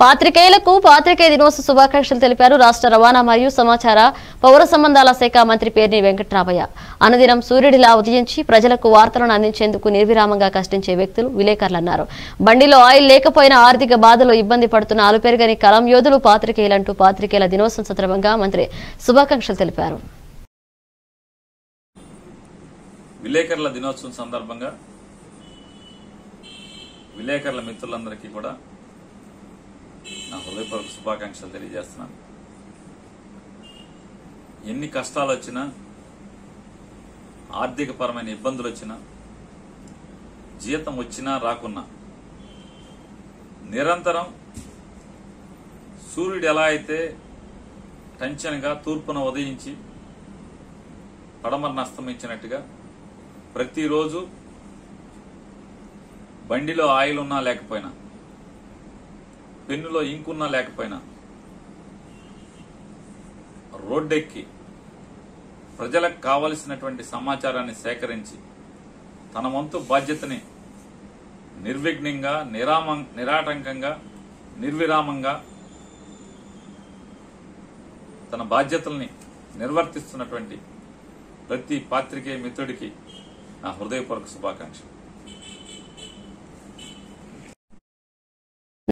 పాత్రికేయులకు పాత్రికేయ దినోత్సవ శుభాకాంక్షలు తెలిపారు రాష్ట్ర రవాణా మరియు సమాచార పౌర సంబంధాల శాఖ మంత్రి పేర్ని వెంకట్రామయ్య అనుదినం సూర్యుడిలా ఉదయించి ప్రజలకు వార్తలను అందించేందుకు నిర్విరామంగా కష్టించే వ్యక్తులు విలేకరులన్నారు బండిలో ఆయిల్ లేకపోయినా ఆర్థిక బాధలు ఇబ్బంది పడుతున్న అలుపెరగని కలం యోధులు పాత్రికేయులంటూ పాత్రికేయుల దినోత్సవం సందర్భంగా మంత్రి శుభాకాంక్షలు తెలిపారు విలేకరుల దినోత్సవం సందర్భంగా విలేకరుల మిత్రులందరికీ కూడా నా హృదయపూర్వక శుభాకాంక్షలు తెలియజేస్తున్నాను ఎన్ని కష్టాలు వచ్చినా ఆర్థికపరమైన ఇబ్బందులు వచ్చినా జీతం వచ్చినా రాకున్నా నిరంతరం సూర్యుడు ఎలా అయితే టెన్షన్గా తూర్పున ఉదయించి పడమరను అస్తమించినట్టుగా ప్రతిరోజు బండిలో ఆయిల్ ఉన్నా లేకపోయినా పెన్నులో ఇంక్ ఉన్నా లేకపోయినా రోడ్డెక్కి ప్రజలకు కావలసినటువంటి సమాచారాన్ని సేకరించి తన వంతు బాధ్యతని నిర్విఘ్నంగా నిరామ నిరాటంకంగా నిర్విరామంగా తన బాధ్యతల్ని నిర్వర్తిస్తున్నటువంటి ప్రతి పాత్రికేయ మిత్రుడికి నా హృదయపూర్వక శుభాకాంక్షలు